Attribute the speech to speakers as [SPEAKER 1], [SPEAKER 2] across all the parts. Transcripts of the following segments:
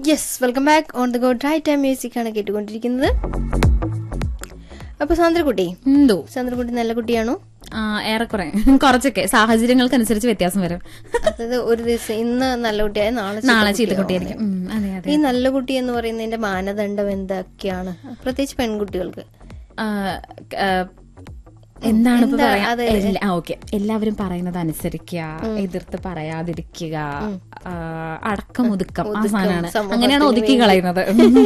[SPEAKER 1] Yes welcome back on the go drive time music ആണ് കേട്ടുകൊണ്ടിരിക്കുന്നത് അപ്പൊ സാന്ദ്രകുട്ടി
[SPEAKER 2] എന്തോ
[SPEAKER 1] സാന്ദ്രകുട്ടി നല്ല കുട്ടിയാണോ
[SPEAKER 2] ആ ഏറെക്കുറെ കുറച്ചൊക്കെ സാഹചര്യങ്ങൾക്കനുസരിച്ച് വ്യത്യാസം വരും
[SPEAKER 1] അതായത് ഒരു ദിവസം ഇന്ന് നല്ല കുട്ടിയായ നാളെ
[SPEAKER 2] നാളെ
[SPEAKER 1] ചീത്ത
[SPEAKER 2] ചീത്ത കുട്ടിയായിരിക്കും ഉം, അതെ അതെ
[SPEAKER 1] ഈ നല്ല കുട്ടി എന്ന് പറയുന്നതിന്റെ മാനദണ്ഡം എന്തൊക്കെയാണ് പ്രത്യേകിച്ച് പെൺകുട്ടികൾക്ക്
[SPEAKER 2] ആ, ആ, എന്താണ് ഇപ്പൊ
[SPEAKER 1] എന്താ
[SPEAKER 2] പറയാ
[SPEAKER 1] അത്?
[SPEAKER 2] എല്ലാ- ആ ഓക്കെ എല്ലാവരും പറയുന്നത് അനുസരിക്കുക എതിർത്ത് പറയാതിരിക്കുക ആ, അടക്കം ഒതുക്കം ആ സാധനമാണ്
[SPEAKER 1] സമൂഹത്തിന്
[SPEAKER 2] അങ്ങനെയാണ് ഒതുക്കി കളയുന്നത്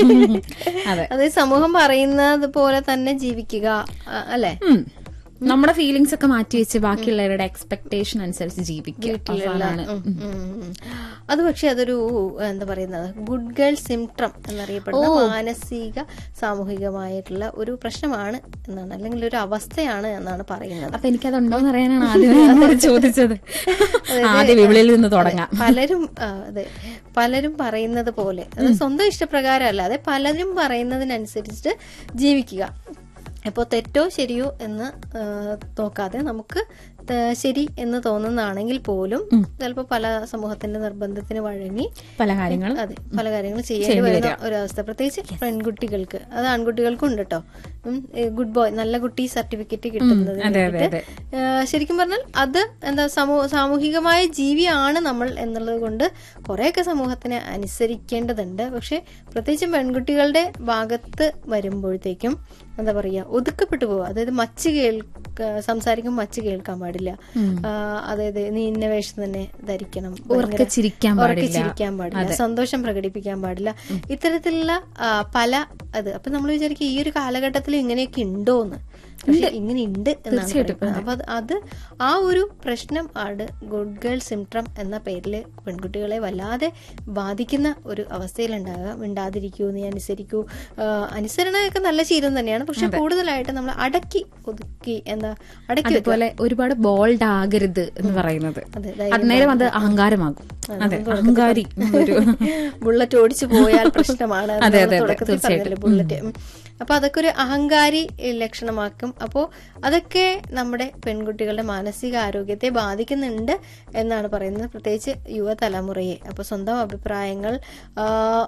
[SPEAKER 2] അതെ
[SPEAKER 1] അത് സമൂഹം പറയുന്നത് പോലെ തന്നെ ജീവിക്കുക ആ, അല്ലെ
[SPEAKER 2] ഉം. നമ്മുടെ ഫീലിങ്സ് ഒക്കെ മാറ്റി വെച്ച് ബാക്കിയുള്ളവരുടെ എക്സ്പെക്ടേഷൻ അനുസരിച്ച് ജീവിക്കുക അവസാനാണ്
[SPEAKER 1] ഉം, ഉം, ഉം. അത് പക്ഷെ അതൊരു എന്താ പറയുന്നത് ഗുഡ് ഗേൾ സിംട്രം എന്നറിയപ്പെടുന്ന മാനസിക സാമൂഹികമായിട്ടുള്ള ഒരു പ്രശ്നമാണ് എന്നാണ് അല്ലെങ്കിൽ ഒരു അവസ്ഥയാണ് എന്നാണ് പറയുന്നത്
[SPEAKER 2] അപ്പൊ എനിക്കതുണ്ടോ എന്ന് അറിയാനാണ് ആദ്യം ചോദിച്ചത് ആദ്യം വിപണിയിൽ നിന്ന് തുടങ്ങാം
[SPEAKER 1] പലരും ആ, അതെ പലരും പറയുന്നത് പോലെ അത് സ്വന്തം ഇഷ്ടപ്രകാരം അല്ലാതെ പലരും പറയുന്നതിനനുസരിച്ച് ജീവിക്കുക അപ്പോൾ തെറ്റോ ശരിയോ എന്ന് ആ, നോക്കാതെ നമുക്ക് ത- ശരി എന്ന് തോന്നുന്നതാണെങ്കിൽ പോലും ചിലപ്പോൾ പല സമൂഹത്തിന്റെ നിർബന്ധത്തിന് വഴങ്ങി
[SPEAKER 2] പല കാര്യങ്ങളും
[SPEAKER 1] അതെ പല കാര്യങ്ങളും ചെയ്യേണ്ടി വരുന്ന ഒരവസ്ഥ പ്രത്യേകിച്ച് പെൺകുട്ടികൾക്ക് അത് ആൺകുട്ടികൾക്കും ഉണ്ട് കേട്ടോ ഗുഡ് ബോയ് നല്ല കുട്ടി സർട്ടിഫിക്കറ്റ് കിട്ടുന്നതിന്
[SPEAKER 2] അതെ, അതെ,
[SPEAKER 1] വേണ്ടിയിട്ട് ഏഹ് ശരിക്കും പറഞ്ഞാൽ അത് എന്താ സമൂഹ സാമൂഹികമായ ജീവിയാണ് നമ്മൾ എന്നുള്ളത് കൊണ്ട് കുറെയൊക്കെ സമൂഹത്തിനെ അനുസരിക്കേണ്ടതുണ്ട് പക്ഷെ പ്രത്യേകിച്ചും പെൺകുട്ടികളുടെ ഭാഗത്ത് വരുമ്പോഴത്തേക്കും എന്താ പറയാ ഒതുക്കപ്പെട്ടു പോവുക അതായത് മച്ച് കേൾക്ക സംസാരിക്കുമ്പോൾ മച്ച് കേൾക്കാൻ പാടില്ല ആ, അതായത് നീ ഇന്ന വേഷം തന്നെ ധരിക്കണം
[SPEAKER 2] ഉറക്കെ ചിരിക്കാൻ
[SPEAKER 1] ഉറക്കെ
[SPEAKER 2] പാടില്ല.
[SPEAKER 1] ചിരിക്കാൻ പാടില്ല സന്തോഷം പ്രകടിപ്പിക്കാൻ പാടില്ല ഇത്തരത്തിലുള്ള ആ, പല അത് അപ്പൊ നമ്മൾ വിചാരിക്കും ഈ ഒരു കാലഘട്ടത്തിൽ ഇങ്ങനെയൊക്കെ ഉണ്ടോന്ന് പക്ഷെ ഇങ്ങനെ ഉണ്ട് എന്നാണ് പറയപ്പെടുന്നത്. അപ്പൊ അത് അത് ആ ഒരു പ്രശ്നം ആണ് ഗുഡ് ഗേൾ സിംട്രം എന്ന പേരിൽ പെൺകുട്ടികളെ വല്ലാതെ ബാധിക്കുന്ന ഒരു അവസ്ഥയിലുണ്ടാകുക മിണ്ടാതിരിക്കൂ നീ അനുസരിക്കൂ ആ, അനുസരണയൊക്കെ നല്ല ശീലം തന്നെയാണ് പക്ഷെ കൂടുതലായിട്ട് നമ്മൾ അടക്കി ഒതുക്കി എന്താ അടക്കി വെക്കുക.
[SPEAKER 2] അതുപോലെ ഒരുപാട് ബോൾഡ് ആകരുത് എന്ന് പറയുന്നത്
[SPEAKER 1] അതെ,
[SPEAKER 2] അന്നേരം അത് അഹങ്കാരമാകും അതെ അഹങ്കാരി ഒരു
[SPEAKER 1] ബുള്ളറ്റ് ഓടിച്ചു പോയാൽ പ്രശ്നമാണ് അത്
[SPEAKER 2] അതെ,
[SPEAKER 1] നമ്മൾ
[SPEAKER 2] അതെ,
[SPEAKER 1] തുടക്കത്തിൽ പറഞ്ഞല്ലോ ബുള്ളറ്റ് ഉം. അപ്പൊ അതൊക്കെ ഒരു അഹങ്കാരി ലക്ഷണമാക്കും അപ്പോ അതൊക്കെ നമ്മുടെ പെൺകുട്ടികളുടെ മാനസിക ആരോഗ്യത്തെ ബാധിക്കുന്നുണ്ട് എന്നാണ് പറയുന്നത് പ്രത്യേകിച്ച് യുവതലമുറയെ അപ്പൊ സ്വന്തം അഭിപ്രായങ്ങൾ ആ,